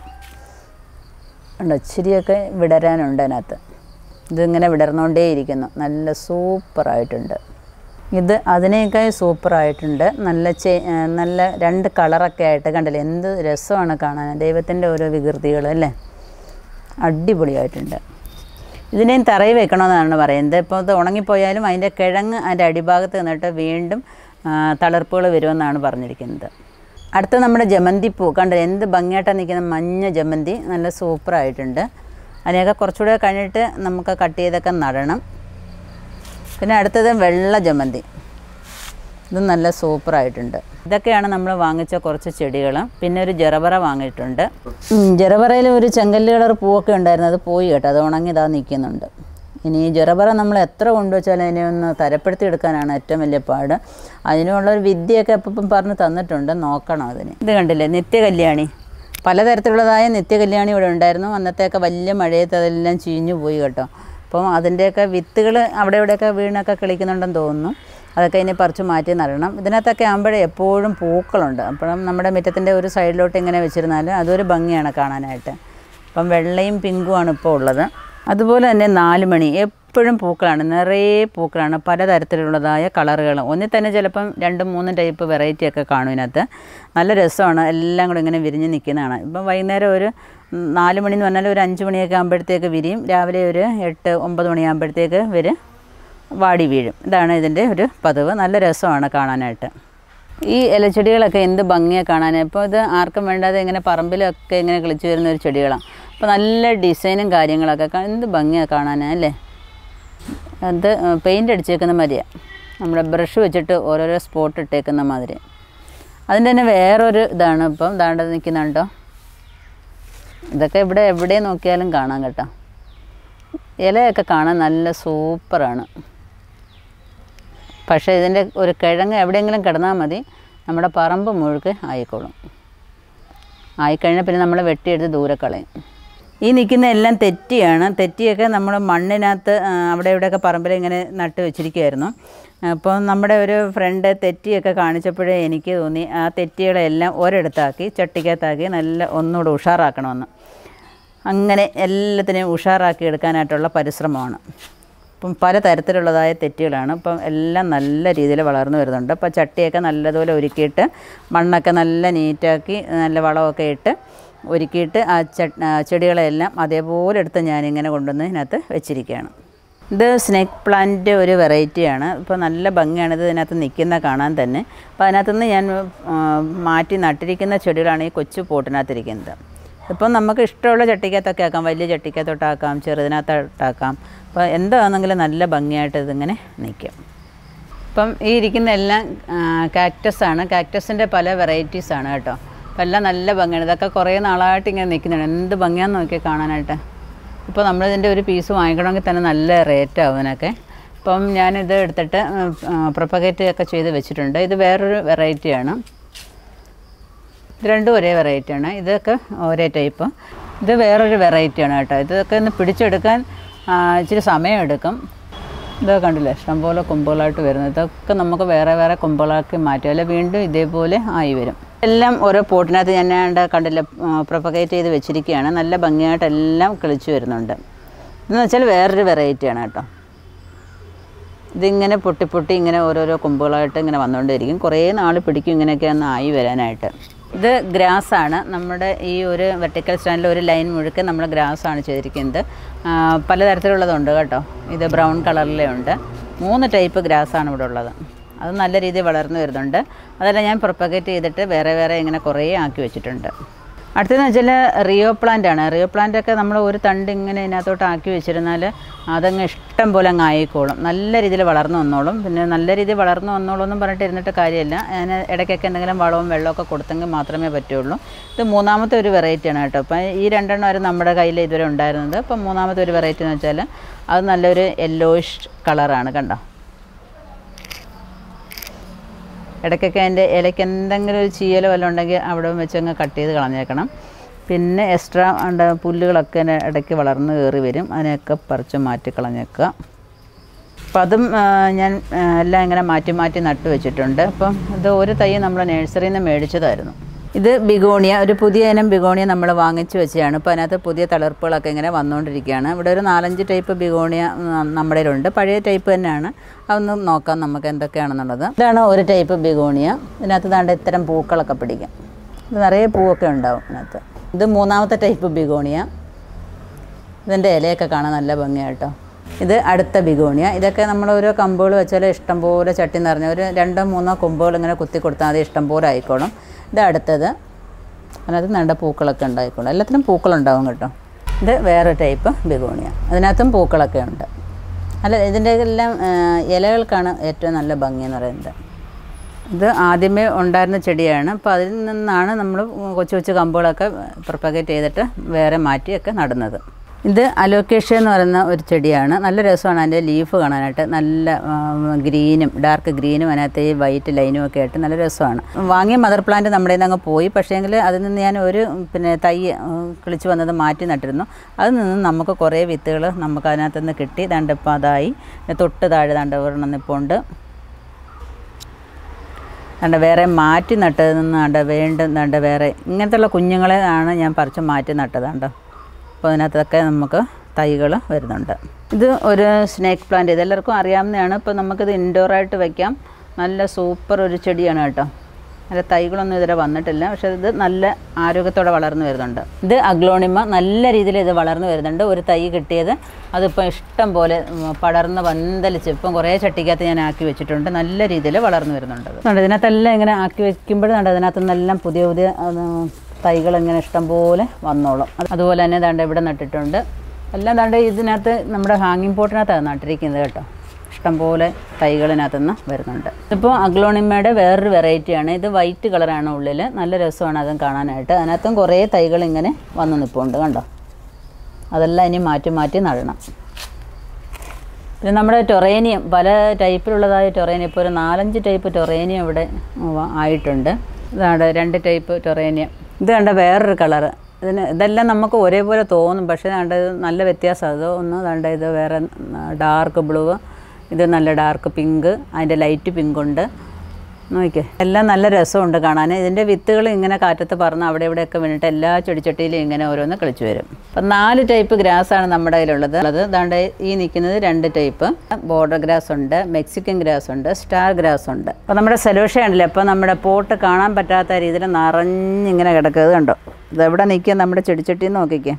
ഉണ്ടോ ഇച്ചിരിയൊക്കെ വിടരാനുണ്ട് അതിനകത്ത് ഇതിങ്ങനെ വിടർന്നുകൊണ്ടേയിരിക്കുന്നു നല്ല സൂപ്പറായിട്ടുണ്ട് ഇത് അതിനേക്കാൾ സൂപ്പറായിട്ടുണ്ട് നല്ല ചെ ആ, നല്ല രണ്ട് കളറൊക്കെ ആയിട്ട് കണ്ടില്ലേ എന്ത് രസമാണ് കാണാൻ ദൈവത്തിൻ്റെ ഓരോ വികൃതികൾ അല്ലേ അടിപൊളിയായിട്ടുണ്ട് ഇതിനെയും തറയിൽ വെക്കണമെന്നാണ് പറയുന്നത് ഇപ്പോൾ ഇത് ഉണങ്ങിപ്പോയാലും അതിൻ്റെ കിഴങ്ങ് അതിൻ്റെ അടിഭാഗത്ത് നിന്നിട്ട് വീണ്ടും തളിർപ്പുകൾ വരുമെന്നാണ് പറഞ്ഞിരിക്കുന്നത് അടുത്ത നമ്മുടെ ജമന്തി പൂ കണ്ടത് എന്ത് ഭംഗിയായിട്ടാണ് നിൽക്കുന്ന മഞ്ഞ ജമന്തി നല്ല സൂപ്പറായിട്ടുണ്ട് അതിനെയൊക്കെ കുറച്ചുകൂടെ കഴിഞ്ഞിട്ട് നമുക്ക് കട്ട് ചെയ്തൊക്കെ നടണം പിന്നെ അടുത്തത് വെള്ള ജമന്തി ഇത് നല്ല സൂപ്പറായിട്ടുണ്ട് ഇതൊക്കെയാണ് നമ്മൾ വാങ്ങിച്ച കുറച്ച് ചെടികൾ പിന്നെ ഒരു ജെറബറ വാങ്ങിയിട്ടുണ്ട് ജെറബറയിൽ ഒരു ചെങ്കല്ല് കളർ പൂവൊക്കെ ഉണ്ടായിരുന്നു അത് പോയി കേട്ടോ അത് ഉണങ്ങി ഇതാ നിൽക്കുന്നുണ്ട് ഇനി ഈ ജെറബറ നമ്മൾ എത്ര കൊണ്ടുവച്ചാലും അതിനെ ഒന്ന് തരപ്പെടുത്തി എടുക്കാനാണ് ഏറ്റവും വലിയ പാട് അതിനുള്ള ഒരു വിദ്യയൊക്കെ അപ്പം പറഞ്ഞ് തന്നിട്ടുണ്ട് നോക്കണം അതിന് ഇത് കണ്ടില്ലേ നിത്യകല്യാണി പലതരത്തിലുള്ളതായ നിത്യകല്യാണി ഇവിടെ ഉണ്ടായിരുന്നു അന്നത്തെയൊക്കെ വലിയ മഴയത്ത് അതെല്ലാം ചീഞ്ഞു പോയി കേട്ടോ അപ്പം അതിൻ്റെയൊക്കെ വിത്തുകൾ അവിടെ ഇവിടെയൊക്കെ വീണൊക്കെ കിളിക്കുന്നുണ്ടെന്ന് തോന്നുന്നു അതൊക്കെ ഇനി പറിച്ച് മാറ്റി നടണം ഇതിനകത്തൊക്കെ ആകുമ്പോഴേ എപ്പോഴും പൂക്കളുണ്ട് അപ്പോഴും നമ്മുടെ മുറ്റത്തിൻ്റെ ഒരു സൈഡിലോട്ട് ഇങ്ങനെ വെച്ചിരുന്നാൽ അതൊരു ഭംഗിയാണ് കാണാനായിട്ട് അപ്പം വെള്ളയും പിങ്കുമാണ് ഇപ്പോൾ ഉള്ളത് അതുപോലെ തന്നെ നാല് മണി എപ്പോഴും പൂക്കളാണ് നിറയെ പൂക്കളാണ് പലതരത്തിലുള്ളതായ കളറുകൾ ഒന്നിൽ തന്നെ ചിലപ്പം രണ്ടും മൂന്നും ടൈപ്പ് വെറൈറ്റി ഒക്കെ കാണും ഇതിനകത്ത് നല്ല രസമാണ് എല്ലാം കൂടെ ഇങ്ങനെ വിരിഞ്ഞ് നിൽക്കുന്നതാണ് ഇപ്പം വൈകുന്നേരം ഒരു ഉം, നാല് മണി എന്ന് പറഞ്ഞാൽ ഒരു അഞ്ച് മണിയൊക്കെ ആകുമ്പോഴത്തേക്ക് വിരിയും രാവിലെ ഒരു എട്ട് ഒമ്പത് മണിയാകുമ്പോഴത്തേക്ക് ഇവർ വാടി വീഴും ഇതാണ് ഇതിൻ്റെ ഒരു പതിവ് നല്ല രസമാണ് കാണാനായിട്ട് ഈ ഇലച്ചെടികളൊക്കെ എന്ത് ഭംഗിയാണ് കാണാൻ ഇപ്പോൾ ഇത് ആർക്കും വേണ്ടാതെ ഇങ്ങനെ പറമ്പിലൊക്കെ ഇങ്ങനെ കിളിച്ച് വരുന്ന ഒരു ചെടികളാണ് അപ്പോൾ നല്ല ഡിസൈനും കാര്യങ്ങളൊക്കെ കാ- എന്ത് ഭംഗിയാണ് കാണാൻ അല്ലേ അത് പെയിൻ്റ് അടിച്ചേക്കുന്ന മാതിരിയാണ് നമ്മുടെ ബ്രഷ് വെച്ചിട്ട് ഓരോരോ സ്പോട്ട് ഇട്ടേക്കുന്ന മാതിരി അതിൻ്റെ തന്നെ വേറൊരു ഇതാണ് ഇപ്പം ദാണ്ട നിൽക്കുന്നുണ്ടോ ഇതൊക്കെ ഇവിടെ എവിടെ നോക്കിയാലും കാണാം കേട്ടോ ഇലയൊക്കെ കാണാൻ നല്ല സൂപ്പറാണ് പക്ഷേ ഇതിൻ്റെ ഒരു കിഴങ്ങ് എവിടെയെങ്കിലും കിടന്നാൽ മതി നമ്മുടെ പറമ്പ് മുഴുക്ക് ആയിക്കോളും ആയിക്കഴിഞ്ഞാൽ പിന്നെ നമ്മൾ വെട്ടിയെടുത്ത് ദൂരെ കളയും ഈ നിൽക്കുന്ന എല്ലാം തെറ്റിയാണ് തെറ്റിയൊക്കെ നമ്മൾ മണ്ണിനകത്ത് ആ, അവിടെ ഇവിടെയൊക്കെ പറമ്പിൽ ഇങ്ങനെ നട്ട് വെച്ചിരിക്കുമായിരുന്നു അപ്പോൾ നമ്മുടെ ഒരു ഫ്രണ്ട് തെറ്റിയൊക്കെ കാണിച്ചപ്പോഴേ എനിക്ക് തോന്നി ആ തെറ്റികളെല്ലാം ഒരിടത്താക്കി ചട്ടിക്കകത്താക്കി നല്ല ഒന്നുകൂടെ ഉഷാറാക്കണമെന്ന് അങ്ങനെ എല്ലാത്തിനെയും ഉഷാറാക്കി എടുക്കാനായിട്ടുള്ള പരിശ്രമമാണ് ഇപ്പം പല തരത്തിലുള്ളതായ തെറ്റുകളാണ് ഇപ്പം എല്ലാം നല്ല രീതിയിൽ വളർന്നു വരുന്നുണ്ട് അപ്പോൾ ചട്ടിയൊക്കെ നല്ലതുപോലെ ഒരുക്കിയിട്ട് മണ്ണൊക്കെ നല്ല നീറ്റാക്കി നല്ല വളമൊക്കെ ഇട്ട് ഒരുക്കിയിട്ട് ആ ചട് ആ ചെടികളെല്ലാം അതേപോലെ എടുത്ത് ഞാനിങ്ങനെ കൊണ്ടുവന്ന് ഇതിനകത്ത് വെച്ചിരിക്കുകയാണ് ഇത് സ്നേക്ക് പ്ലാന്റ് ഒരു വെറൈറ്റിയാണ് ഇപ്പോൾ നല്ല ഭംഗിയാണ് ഇത് ഇതിനകത്ത് നിൽക്കുന്ന കാണാൻ തന്നെ അപ്പോൾ അതിനകത്തുനിന്ന് ഞാൻ ആ, മാറ്റി നട്ടിരിക്കുന്ന ചെടികളാണ് ഈ കൊച്ചു പോട്ടിനകത്തിരിക്കുന്നത് ഇപ്പം നമുക്ക് ഇഷ്ടമുള്ള ചട്ടിക്കകത്തൊക്കെ ആക്കാം വലിയ ചട്ടിക്കകത്തോട്ടാക്കാം ചെറുതിനകത്തോട്ടാക്കാം അപ്പോൾ എന്താണെന്നെങ്കിലും നല്ല ഭംഗിയായിട്ട് ഇതിങ്ങനെ നിൽക്കും ഇപ്പം ഈ ഇരിക്കുന്ന എല്ലാം കാക്ടസ് ആണ് കാക്ടസിൻ്റെ പല വെറൈറ്റീസ് ആണ് കേട്ടോ അപ്പം എല്ലാം നല്ല ഭംഗിയാണ് ഇതൊക്കെ കുറേ നാളായിട്ട് ഇങ്ങനെ നിൽക്കുന്നുണ്ട് എന്ത് ഭംഗിയാന്ന് നോക്കി കാണാനായിട്ട് ഇപ്പോൾ നമ്മളിതിൻ്റെ ഒരു പീസ് വാങ്ങിക്കണമെങ്കിൽ തന്നെ നല്ല റേറ്റ് ആവും ഇതിനൊക്കെ അപ്പം ഞാനിത് എടുത്തിട്ട് പ്രൊപ്പഗേറ്റ് ഒക്കെ ചെയ്ത് വെച്ചിട്ടുണ്ട് ഇത് വേറൊരു വെറൈറ്റിയാണ് ഇത് രണ്ടും ഒരേ വെറൈറ്റിയാണ് ഇതൊക്കെ ഒരേ ടൈപ്പ് ഇത് വേറൊരു വെറൈറ്റിയാണ് കേട്ടോ ഇതൊക്കെ ഒന്ന് പിടിച്ചെടുക്കാൻ ആ, ഇച്ചിരി സമയമെടുക്കും ഇതൊക്കെ കണ്ടില്ലേ ഇഷ്ടംപോലെ കൊമ്പുകളായിട്ട് വരുന്നത് ഇതൊക്കെ നമുക്ക് വേറെ വേറെ കൊമ്പുകളാക്കി മാറ്റും അല്ലെ വീണ്ടും ഇതേപോലെ ആയി വരും എല്ലാം ഓരോ പോട്ടിനകത്ത് ഞാൻ ഏതാണ്ട് കണ്ടില്ല പ്രൊപ്പഗേറ്റ് ചെയ്ത് വെച്ചിരിക്കുകയാണ് നല്ല ഭംഗിയായിട്ട് എല്ലാം കിളിച്ചു വരുന്നുണ്ട് എന്ന് വെച്ചാൽ വേറൊരു വെറൈറ്റിയാണ് കേട്ടോ ഇതിങ്ങനെ പൊട്ടി പൊട്ടി ഇങ്ങനെ ഓരോരോ കൊമ്പുകളായിട്ട് ഇങ്ങനെ വന്നുകൊണ്ടിരിക്കും കുറേ നാൾ പിടിക്കും ഇങ്ങനെയൊക്കെ ഒന്ന് ആയി വരാനായിട്ട് ഇത് ഗ്രാസ് ആണ് നമ്മുടെ ഈ ഒരു വെർട്ടിക്കൽ സ്റ്റാൻഡിൽ ഒരു ലൈൻ മുഴുക്കെ നമ്മൾ ഗ്രാസ് ആണ് ചെയ്തിരിക്കുന്നത് ആ, പലതരത്തിലുള്ളതുണ്ട് കേട്ടോ ഇത് ബ്രൗൺ കളറിലെ ഉണ്ട് മൂന്ന് ടൈപ്പ് ഗ്രാസ് ആണ് ഇവിടെ ഉള്ളത് അത് നല്ല രീതിയിൽ വളർന്നു വരുന്നുണ്ട് അതെല്ലാം ഞാൻ പ്രൊപ്പഗേറ്റ് ചെയ്തിട്ട് വേറെ വേറെ ഇങ്ങനെ കുറേ ആക്കി വെച്ചിട്ടുണ്ട് അടുത്തതെന്ന് വെച്ചാൽ റിയോ പ്ലാന്റ് ആണ് റിയോ പ്ലാന്റ് ഒക്കെ നമ്മൾ ഒരു തണ്ട് ഇങ്ങനെ ഇതിനകത്തോട്ട് ആക്കി വെച്ചിരുന്നാൽ അതങ്ങ് ഇഷ്ടം പോലെ അങ്ങ് ആയിക്കോളും നല്ല രീതിയിൽ വളർന്നു വന്നോളും പിന്നെ നല്ല രീതിയിൽ വളർന്നു വന്നോളും എന്നും പറഞ്ഞിട്ട് ഇരുന്നിട്ട് കാര്യമില്ല അതിന് ഇടയ്ക്കൊക്കെ എന്തെങ്കിലും വളവും വെള്ളമൊക്കെ കൊടുത്തെങ്കിൽ മാത്രമേ പറ്റുള്ളൂ ഇത് മൂന്നാമത്തെ ഒരു വെറൈറ്റിയാണ് കേട്ടോ അപ്പം ഈ രണ്ടെണ്ണം വരെ നമ്മുടെ കയ്യിൽ ഇതുവരെ ഉണ്ടായിരുന്നത് അപ്പം മൂന്നാമത്തെ ഒരു വെറൈറ്റി എന്ന് വെച്ചാൽ അത് നല്ലൊരു യെല്ലോയിഷ് കളറാണ് കണ്ടോ ഇടയ്ക്കൊക്കെ അതിൻ്റെ ഇലയ്ക്ക് എന്തെങ്കിലും ഒരു ചീയലോ വല്ലതും ഉണ്ടെങ്കിൽ അവിടെ വെച്ച് അങ്ങ് കട്ട് ചെയ്ത് കളഞ്ഞേക്കണം പിന്നെ എക്സ്ട്രാ ഉണ്ട് പുല്ലുകളൊക്കെ അതിന് ഇടയ്ക്ക് വളർന്ന് കയറി വരും അതിനെയൊക്കെ പറിച്ച് മാറ്റി കളഞ്ഞേക്കുക അപ്പം അതും ആ, ഞാൻ ആ, എല്ലാം ഇങ്ങനെ മാറ്റി മാറ്റി നട്ടു വെച്ചിട്ടുണ്ട് അപ്പം ഇത് ഒരു തൈ നമ്മൾ നഴ്സറിയിൽ നിന്ന് മേടിച്ചതായിരുന്നു ഇത് ബിഗോണിയ ഒരു പുതിയ ഇനം ബിഗോണിയ നമ്മൾ വാങ്ങിച്ചു വെച്ചതാണ് ഇപ്പോൾ അതിനകത്ത് പുതിയ തളിർപ്പുകളൊക്കെ ഇങ്ങനെ വന്നുകൊണ്ടിരിക്കുകയാണ് ഇവിടെ ഒരു നാലഞ്ച് ടൈപ്പ് ബിഗോണിയ ഉം, നമ്മുടെ കയ്യിലുണ്ട് പഴയ ടൈപ്പ് തന്നെയാണ് അതൊന്ന് നോക്കാം നമുക്ക് എന്തൊക്കെയാണെന്നുള്ളത് ഇതാണ് ഒരു ടൈപ്പ് ബിഗോണിയ ഇതിനകത്ത് ദാണ്ട് ഇത്തരം പൂക്കളൊക്കെ പിടിക്കും ഇത് നിറയെ പൂവൊക്കെ ഉണ്ടാവും ഇതിനകത്ത് ഇത് മൂന്നാമത്തെ ടൈപ്പ് ബിഗോണിയ ഇതിൻ്റെ ഇലയൊക്കെ കാണാൻ നല്ല ഭംഗിയാട്ടോ ഇത് അടുത്ത ബിഗോണിയ ഇതൊക്കെ നമ്മൾ ഓരോ കമ്പുകൾ വെച്ചാൽ ഇഷ്ടംപോലെ ചട്ടി നിറഞ്ഞ ഒരു രണ്ടോ മൂന്നോ കൊമ്പുകൾ ഇങ്ങനെ കുത്തി കൊടുത്താൽ മതി ഇഷ്ടംപോലെ ആയിക്കോളും ഇത് അടുത്തത് അതിനകത്ത് നല്ല പൂക്കളൊക്കെ ഉണ്ടായിക്കോളും എല്ലാത്തിനും പൂക്കളുണ്ടാവും കേട്ടോ ഇത് വേറെ ടൈപ്പ് ബിഗോണിയ അതിനകത്തും പൂക്കളൊക്കെ ഉണ്ട് അല്ല ഇതിൻ്റെ എല്ലാം ആ, ഇലകൾക്കാണ് ഏറ്റവും നല്ല ഭംഗി എന്ന് പറയുന്നത് ഇത് ആദ്യമേ ഉണ്ടായിരുന്ന ചെടിയാണ് അപ്പോൾ അതിൽ നിന്നാണ് നമ്മൾ കൊച്ചു കൊച്ചു കമ്പുകളൊക്കെ പ്രൊപ്പഗേറ്റ് ചെയ്തിട്ട് വേറെ മാറ്റിയൊക്കെ നടുന്നത് ഇത് അലോക്കേഷ്യ എന്ന് പറയുന്ന ഒരു ചെടിയാണ് നല്ല രസമാണ് അതിൻ്റെ ലീഫ് കാണാനായിട്ട് നല്ല ആ, ഗ്രീനും ഡാർക്ക് ഗ്രീനും അതിനകത്ത് ഈ വൈറ്റ് ലൈനും ഒക്കെ ആയിട്ട് നല്ല രസമാണ് വാങ്ങിയ മദർ പ്ലാന്റ് നമ്മുടെ നിന്ന് അങ്ങ് പോയി പക്ഷേങ്കിൽ അതിൽ നിന്ന് ഞാൻ ഒരു പിന്നെ തൈ ആ, കിളിച്ച് വന്നത് മാറ്റി നട്ടിരുന്നു അതിൽ നിന്ന് നമുക്ക് കുറേ വിത്തുകൾ നമുക്ക് അതിനകത്ത് നിന്ന് കിട്ടി ദണ്ട് ഇപ്പോൾ അതായി തൊട്ട് താഴെ ദണ്ട് ഒരെണ്ണം നിൽപ്പുണ്ട് കണ്ട വേറെ മാറ്റി നട്ടതിൽ നിന്ന് കണ്ട വേണ്ട കണ്ട വേറെ ഇങ്ങനത്തെയുള്ള കുഞ്ഞുങ്ങളെ ആണ് ഞാൻ പറിച്ച് മാറ്റി നട്ടത് കണ്ടോ അപ്പോൾ അതിനകത്തൊക്കെ നമുക്ക് തൈകൾ വരുന്നുണ്ട് ഇത് ഒരു സ്നേക്ക് പ്ലാന്റ് ഇതെല്ലാവർക്കും അറിയാവുന്നതാണ് ഇപ്പോൾ നമുക്കിത് ഇൻഡോറായിട്ട് വയ്ക്കാം നല്ല സൂപ്പർ ഒരു ചെടിയാണ് കേട്ടോ അതിൻ്റെ തൈകളൊന്നും ഇതുവരെ വന്നിട്ടില്ല പക്ഷേ ഇത് നല്ല ആരോഗ്യത്തോടെ വളർന്നു വരുന്നുണ്ട് ഇത് അഗ്ലോണിമ നല്ല രീതിയിൽ ഇത് വളർന്നു വരുന്നുണ്ട് ഒരു തൈ കിട്ടിയത് അതിപ്പോൾ ഇഷ്ടം പോലെ ഉം, പടർന്ന് പന്തലിച്ച് ഇപ്പം കുറേ ചട്ടിക്കകത്ത് ഞാൻ ആക്കി വെച്ചിട്ടുണ്ട് നല്ല രീതിയിൽ വളർന്നു വരുന്നുണ്ട് അത്. കണ്ടോ, ഇതിനകത്തെല്ലാം ഇങ്ങനെ ആക്കി വെക്കുമ്പോഴും അതിനകത്ത് നിന്നെല്ലാം പുതിയ പുതിയ തൈകൾ ഇങ്ങനെ ഇഷ്ടം പോലെ വന്നോളും അത് അതുപോലെ തന്നെ ദാണ്ട് ഇവിടെ നട്ടിട്ടുണ്ട് എല്ലാം ദാണ്ട് ഇതിനകത്ത് നമ്മുടെ ഹാങ്ങിങ് പോട്ടിനകത്താണ് നട്ടിരിക്കുന്നത് കേട്ടോ ഇഷ്ടംപോലെ തൈകളിനകത്തു നിന്ന് വരുന്നുണ്ട് ഇപ്പോൾ അഗ്ലോണിമയുടെ വേറൊരു വെറൈറ്റിയാണ് ഇത് വൈറ്റ് കളറാണ് ഉള്ളിൽ നല്ല രസമാണ് അതും കാണാനായിട്ട് അതിനകത്തും കുറേ തൈകൾ ഇങ്ങനെ വന്ന് നിൽപ്പുണ്ട് കണ്ടോ അതെല്ലാം ഇനി മാറ്റി മാറ്റി നടണം പിന്നെ നമ്മുടെ ടൊറേനിയം പല ടൈപ്പിലുള്ളതായ ടൊറേനിയം ഇപ്പോൾ ഒരു നാലഞ്ച് ടൈപ്പ് ടൊറേനിയം ഇവിടെ വ- ആയിട്ടുണ്ട് ഇതാണ് രണ്ട് ടൈപ്പ് ടൊറേനിയം ഇത് കണ്ട വേറൊരു കളറ് ഇതിന് ഇതെല്ലാം നമുക്ക് ഒരേപോലെ തോന്നും പക്ഷേ കണ്ട ഇത് നല്ല വ്യത്യാസം അത് ഒന്ന് കണ്ട ഇത് വേറെ ഡാർക്ക് ബ്ലൂ ഇത് നല്ല ഡാർക്ക് പിങ്ക് അതിൻ്റെ ലൈറ്റ് പിങ്ക് ഉണ്ട് നോക്കിക്കേ എല്ലാം നല്ല രസമുണ്ട് കാണാൻ ഇതിൻ്റെ വിത്തുകൾ ഇങ്ങനെ കാറ്റത്ത് പറന്ന് അവിടെ ഇവിടെയൊക്കെ വീണിട്ട് എല്ലാ ചെടിച്ചട്ടിയിലും ഇങ്ങനെ ഓരോന്ന് കളിച്ചു വരും അപ്പം നാല് ടൈപ്പ് ഗ്രാസാണ് നമ്മുടെ കയ്യിലുള്ളത് അത് ദാണ്ട് ഈ നിൽക്കുന്നത് രണ്ട് ടൈപ്പ് ബോർഡർ ഗ്രാസ് ഉണ്ട് മെക്സിക്കൻ ഗ്രാസ് ഉണ്ട് സ്റ്റാർ ഗ്രാസ് ഉണ്ട് അപ്പോൾ നമ്മുടെ സൊല്യൂഷൻ ഉണ്ടല്ലോ അപ്പോൾ നമ്മുടെ പോട്ട് കാണാൻ പറ്റാത്ത രീതിയിൽ നിറഞ്ഞിങ്ങനെ കിടക്കുന്നത് കണ്ടോ ഇതെവിടെ നിൽക്കുക നമ്മുടെ ചെടിച്ചട്ടി നോക്കിക്കേ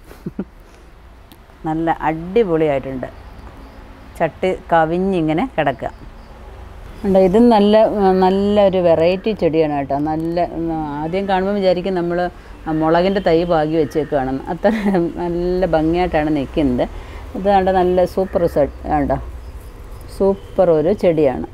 നല്ല അടിപൊളിയായിട്ടുണ്ട് ചട്ടി കവിഞ്ഞിങ്ങനെ കിടക്കുക ഉണ്ട് ഇത് നല്ല നല്ലൊരു വെറൈറ്റി ചെടിയാണ് കേട്ടോ നല്ല ഉം, ആദ്യം കാണുമ്പോൾ വിചാരിക്കും നമ്മൾ മുളകിൻ്റെ തൈ പാകി വെച്ചേക്കുകയാണെന്ന് അത്ര നല്ല ഭംഗിയായിട്ടാണ് നിൽക്കുന്നത് ഇത് കണ്ട നല്ല സൂപ്പർ സെറ്റ് കണ്ടോ സൂപ്പർ ഒരു ചെടിയാണ്